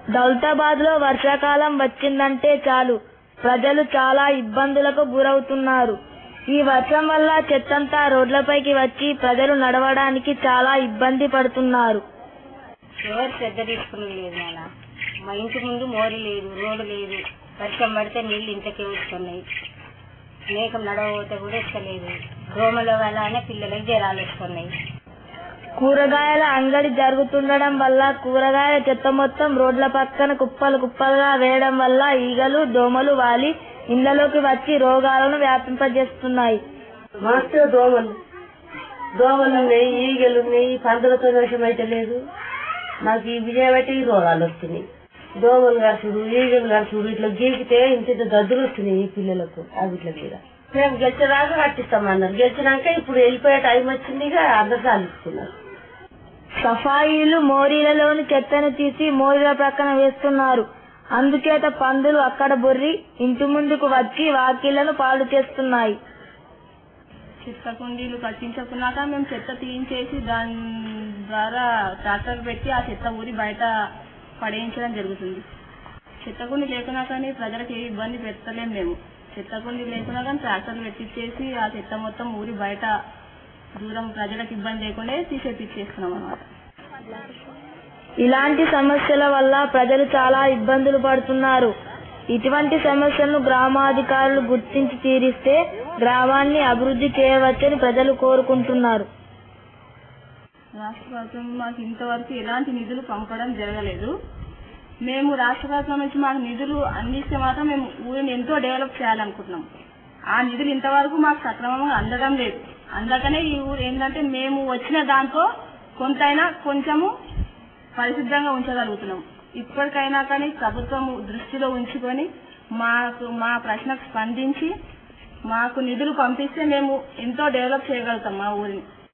దౌలతాబాద్ లో వర్షాకాలం వచ్చిందంటే చాలు ప్రజలు చాలా ఇబ్బందులకు గురవుతున్నారు ఈ వర్షం వల్ల చెత్తంతా రోడ్లపైకి వచ్చి ప్రజలు నడవడానికి చాలా ఇబ్బంది పడుతున్నారు ఎవరు శ్రద్ధ తీసుకుని లేదు నాన్న మా ఇంటి ముందు మోరి లేదు రోడ్డు లేదు వర్షం పడితే నీళ్ళు ఇంతకే వస్తున్నాయి మేకం నడవబోతే కూడా ఇస్తలేదు దోమల వల్లనే పిల్లలకి జ్వరాలు వస్తున్నాయి కూరగాయల అంగడి జరుగుతుండడం వల్ల కూరగాయల చెత్త మొత్తం రోడ్ల పక్కన కుప్పలు కుప్పలుగా వేయడం వల్ల ఈగలు దోమలు వాలి ఇళ్లలోకి వచ్చి రోగాలను వ్యాపింపజేస్తున్నాయి మస్తు దోమలు దోమలు ఉన్నాయి ఈగలు ఉన్నాయి పందులతో విషం అయితే లేదు నాకు ఈ విజయబట్టి ఈ రోగాలు వస్తున్నాయి దోమలు కలుసుడు ఈగలు కలుసుడు ఇట్లా గీకితే ఇంత ఇంత దద్దులు వస్తున్నాయి ఈ పిల్లలకు అవిట్ల మీద మేము గెలిచేదాకా కట్టిస్తామన్నారు గెలిచినాక ఇప్పుడు వెళ్ళిపోయే టైం వచ్చింది ఇక అందరు సాధిస్తున్నారు సఫాయిలు మోరీలలోని చెత్తను తీసి మోరీల ప్రక్కన వేస్తున్నారు అందుచేత పందులు అక్కడ బొర్రి ఇంటి ముందుకు వచ్చి వాకిళ్లను పాడు చేస్తున్నాయి చెత్త కుండీలు కట్టించుకున్నాక మేము చెత్త తీయించేసి దాని ద్వారా ట్రాక్టర్ పెట్టి ఆ చెత్త ఊరి బయట పడేయించడం జరుగుతుంది చెత్త కుండీ లేకున్నా కానీ ప్రజలకు ఏ ఇబ్బంది పెట్టలేం మేము చెత్త కుండీ లేకున్నా కానీ ట్రాక్టర్ పెట్టించేసి ఆ చెత్త మొత్తం ఊరి బయట దూరం ప్రజలకు ఇబ్బంది లేకుండా తీసేపిచ్చేస్తున్నాం అన్నమాట ఇలాంటి సమస్యల వల్ల ప్రజలు చాలా ఇబ్బందులు పడుతున్నారు ఇటువంటి సమస్యలను గ్రామాధికారులు గుర్తించి తీరిస్తే గ్రామాన్ని అభివృద్ధి చేయవచ్చని ప్రజలు కోరుకుంటున్నారు రాష్ట్ర ప్రభుత్వం మాకు ఇంతవరకు ఎలాంటి నిధులు పంపడం జరగలేదు మేము రాష్ట్ర ప్రభుత్వం నుంచి మాకు నిధులు అందిస్తే మాత్రం మేము ఊరిని ఎంతో డెవలప్ చేయాలనుకుంటున్నాం ఆ నిధులు ఇంతవరకు మాకు సక్రమంగా అందడం లేదు అందుకనే ఈ ఊరు ఏంటంటే మేము వచ్చిన దాంట్లో కొంతైనా కొంచెము పరిశుభ్రంగా ఉంచగలుగుతున్నాం ఇప్పటికైనా కానీ ప్రభుత్వం దృష్టిలో ఉంచుకొని మాకు మా ప్రశ్నకు స్పందించి మాకు నిధులు పంపిస్తే మేము ఎంతో డెవలప్ చేయగలుగుతాం మా ఊరిని